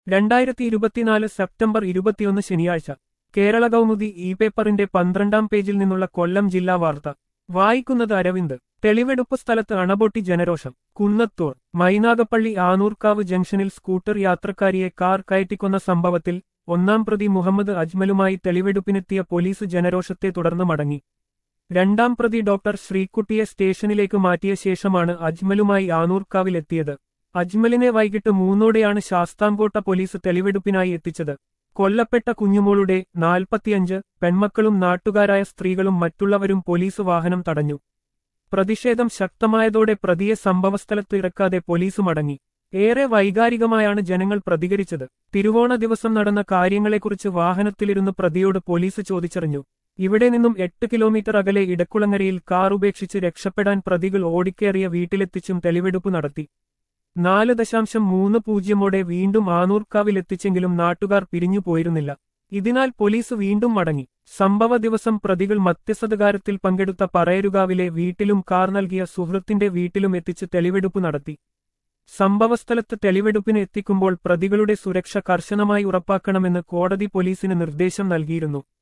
രണ്ടായിരത്തി ഇരുപത്തിനാല് സെപ്റ്റംബർ ഇരുപത്തിയൊന്ന് ശനിയാഴ്ച കേരള കൗമുദി ഇ പേപ്പറിന്റെ പന്ത്രണ്ടാം പേജിൽ നിന്നുള്ള കൊല്ലം ജില്ലാ വാർത്ത വായിക്കുന്നത് അരവിന്ദ് തെളിവെടുപ്പ് സ്ഥലത്ത് അണപൊട്ടി ജനരോഷം കുന്നത്തൂർ മൈനാഗപ്പള്ളി ആനൂർക്കാവ് ജംഗ്ഷനിൽ സ്കൂട്ടർ യാത്രക്കാരിയെ കാർ കയറ്റിക്കൊന്ന സംഭവത്തിൽ ഒന്നാം പ്രതി മുഹമ്മദ് അജ്മലുമായി തെളിവെടുപ്പിനെത്തിയ പോലീസ് ജനരോഷത്തെ തുടർന്ന് മടങ്ങി രണ്ടാം പ്രതി ഡോക്ടർ ശ്രീകുട്ടിയെ സ്റ്റേഷനിലേക്ക് മാറ്റിയ ശേഷമാണ് അജ്മലുമായി ആനൂർക്കാവിലെത്തിയത് അജ്മലിനെ വൈകിട്ട് മൂന്നോടെയാണ് ശാസ്താംകോട്ട പോലീസ് തെളിവെടുപ്പിനായി എത്തിച്ചത് കൊല്ലപ്പെട്ട കുഞ്ഞുമോളുടെ നാൽപ്പത്തിയഞ്ച് പെൺമക്കളും നാട്ടുകാരായ സ്ത്രീകളും മറ്റുള്ളവരും പോലീസ് വാഹനം തടഞ്ഞു പ്രതിഷേധം ശക്തമായതോടെ പ്രതിയെ സംഭവസ്ഥലത്ത് ഇറക്കാതെ പോലീസ് മടങ്ങി ഏറെ വൈകാരികമായാണ് ജനങ്ങൾ പ്രതികരിച്ചത് തിരുവോണ ദിവസം നടന്ന കാര്യങ്ങളെക്കുറിച്ച് വാഹനത്തിലിരുന്ന് പ്രതിയോട് പോലീസ് ചോദിച്ചറിഞ്ഞു ഇവിടെ നിന്നും എട്ട് കിലോമീറ്റർ അകലെ ഇടക്കുളങ്ങരയിൽ കാർ ഉപേക്ഷിച്ച് രക്ഷപ്പെടാൻ പ്രതികൾ ഓടിക്കേറിയ വീട്ടിലെത്തിച്ചും തെളിവെടുപ്പ് നടത്തി നാല് ദശാംശം മൂന്ന് പൂജ്യമോടെ വീണ്ടും ആനൂർക്കാവിലെത്തിച്ചെങ്കിലും നാട്ടുകാർ പിരിഞ്ഞു പോയിരുന്നില്ല ഇതിനാൽ പോലീസ് വീണ്ടും മടങ്ങി സംഭവ ദിവസം പ്രതികൾ മധ്യസ്ഥകാരത്തിൽ പങ്കെടുത്ത പറയരുകാവിലെ വീട്ടിലും കാർ നൽകിയ സുഹൃത്തിന്റെ വീട്ടിലും എത്തിച്ച് തെളിവെടുപ്പ് നടത്തി സംഭവസ്ഥലത്ത് തെളിവെടുപ്പിന് എത്തിക്കുമ്പോൾ പ്രതികളുടെ സുരക്ഷ കർശനമായി ഉറപ്പാക്കണമെന്ന് കോടതി പോലീസിന് നിർദ്ദേശം നൽകിയിരുന്നു